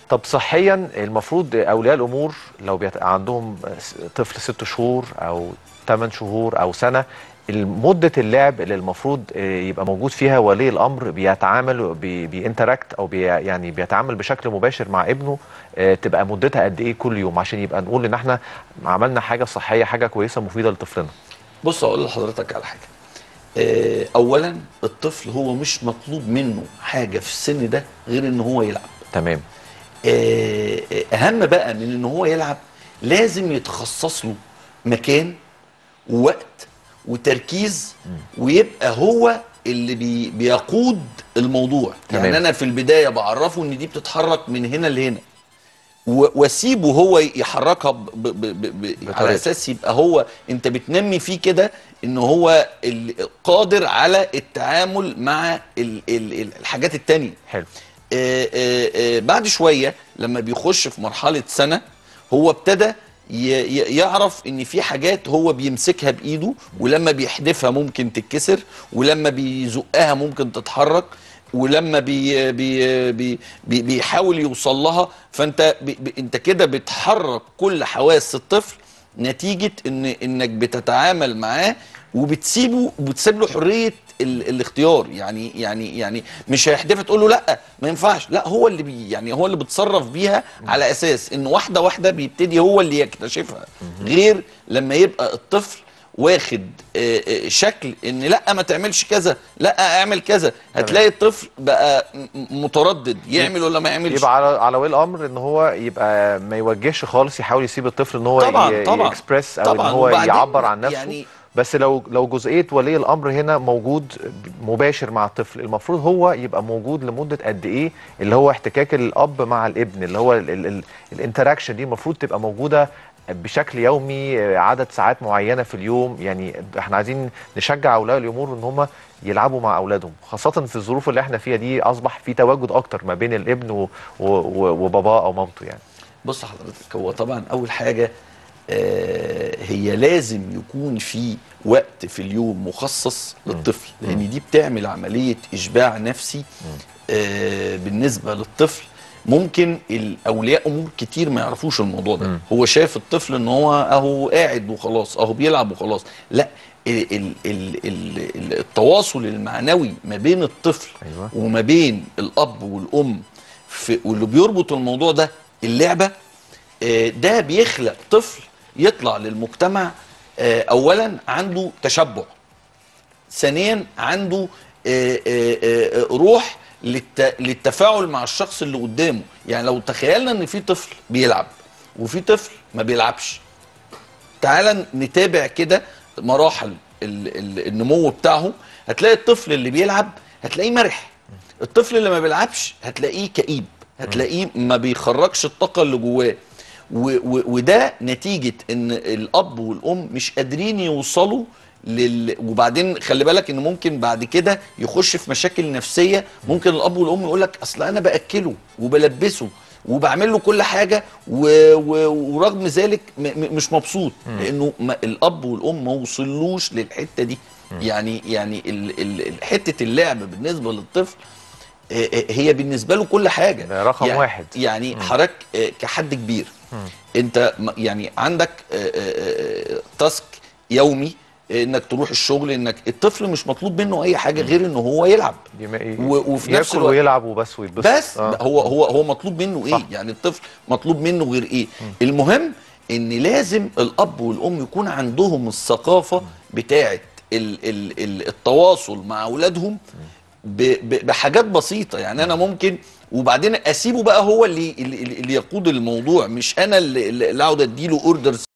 طب صحيا المفروض اولياء الامور لو بيت... عندهم طفل ست شهور او 8 شهور او سنه مدة اللعب اللي المفروض يبقى موجود فيها ولي الامر بيتعامل بي... بينتراكت او بي... يعني بيتعامل بشكل مباشر مع ابنه تبقى مدتها قد ايه كل يوم عشان يبقى نقول ان احنا عملنا حاجه صحيه حاجه كويسه مفيده لطفلنا بص اقول لحضرتك على حاجه اولا الطفل هو مش مطلوب منه حاجه في السن ده غير ان هو يلعب تمام اهم بقى من ان هو يلعب لازم يتخصص له مكان ووقت وتركيز ويبقى هو اللي بي بيقود الموضوع تمام. يعني انا في البدايه بعرفه ان دي بتتحرك من هنا لهنا واسيبه هو يحركها ب ب ب ب على اساس يبقى هو انت بتنمي فيه كده ان هو قادر على التعامل مع ال ال الحاجات التانية حلو آآ آآ بعد شويه لما بيخش في مرحله سنه هو ابتدى يعرف ان في حاجات هو بيمسكها بايده ولما بيحدفها ممكن تتكسر ولما بيزقها ممكن تتحرك ولما بي بي بي بي بيحاول يوصل لها فانت بي انت كده بتحرك كل حواس الطفل نتيجه ان انك بتتعامل معاه وبتسيبه وبتسيب له حريه ال الاختيار يعني يعني يعني مش هيحدفها تقول له لا ما ينفعش لا هو اللي بي يعني هو اللي بتصرف بيها على اساس ان واحده واحده بيبتدي هو اللي يكتشفها غير لما يبقى الطفل واخد شكل ان لا ما تعملش كذا لا اعمل كذا هتلاقي الطفل بقى متردد يعمل ولا ما يعملش يبقى على على ولي الامر ان هو يبقى ما يوجهش خالص يحاول يسيب الطفل ان هو طبعا طبعا يكسبريس او طبعا ان هو يعبر عن نفسه يعني بس لو لو جزئيه ولي الامر هنا موجود مباشر مع الطفل المفروض هو يبقى موجود لمده قد ايه اللي هو احتكاك الاب مع الابن اللي هو الانتراكشن دي المفروض تبقى موجوده بشكل يومي عدد ساعات معينه في اليوم يعني احنا عايزين نشجع اولياء الامور ان هم يلعبوا مع اولادهم خاصه في الظروف اللي احنا فيها دي اصبح في تواجد اكتر ما بين الابن و... و... وباباه او مامته يعني بص حضرتك هو طبعا اول حاجه آه هي لازم يكون في وقت في اليوم مخصص للطفل لان دي بتعمل عمليه اشباع نفسي آه بالنسبه للطفل ممكن الاولياء امور كتير ما يعرفوش الموضوع ده م. هو شايف الطفل ان هو اهو قاعد وخلاص اهو بيلعب وخلاص لا ال ال ال ال التواصل المعنوي ما بين الطفل أيوة. وما بين الاب والام في واللي بيربط الموضوع ده اللعبه ده بيخلق طفل يطلع للمجتمع اولا عنده تشبع ثانيا عنده روح للتفاعل مع الشخص اللي قدامه يعني لو تخيلنا ان في طفل بيلعب وفي طفل ما بيلعبش تعال نتابع كده مراحل النمو بتاعهم هتلاقي الطفل اللي بيلعب هتلاقيه مرح الطفل اللي ما بيلعبش هتلاقيه كئيب هتلاقيه ما بيخرجش الطاقه اللي جواه وده نتيجه ان الاب والام مش قادرين يوصلوا لل... وبعدين خلي بالك ان ممكن بعد كده يخش في مشاكل نفسيه ممكن الاب والام يقول لك اصل انا باكله وبلبسه وبعمل له كل حاجه و... و... ورغم ذلك م... مش مبسوط لانه ما... الاب والام ما وصلوش للحته دي يعني يعني ال... ال... حته اللعب بالنسبه للطفل هي بالنسبه له كل حاجه رقم يعني واحد يعني حضرتك كحد كبير انت يعني عندك تاسك يومي انك تروح الشغل انك الطفل مش مطلوب منه اي حاجه غير ان هو يلعب وفي نفس الوقت ويلعب وبس ويتبسط بس آه. هو هو هو مطلوب منه ايه صح. يعني الطفل مطلوب منه غير ايه م. المهم ان لازم الاب والام يكون عندهم الثقافه بتاعه ال ال ال التواصل مع اولادهم بحاجات بسيطه يعني انا ممكن وبعدين اسيبه بقى هو اللي اللي, اللي يقود الموضوع مش انا اللي, اللي اقعد اديله اوردرز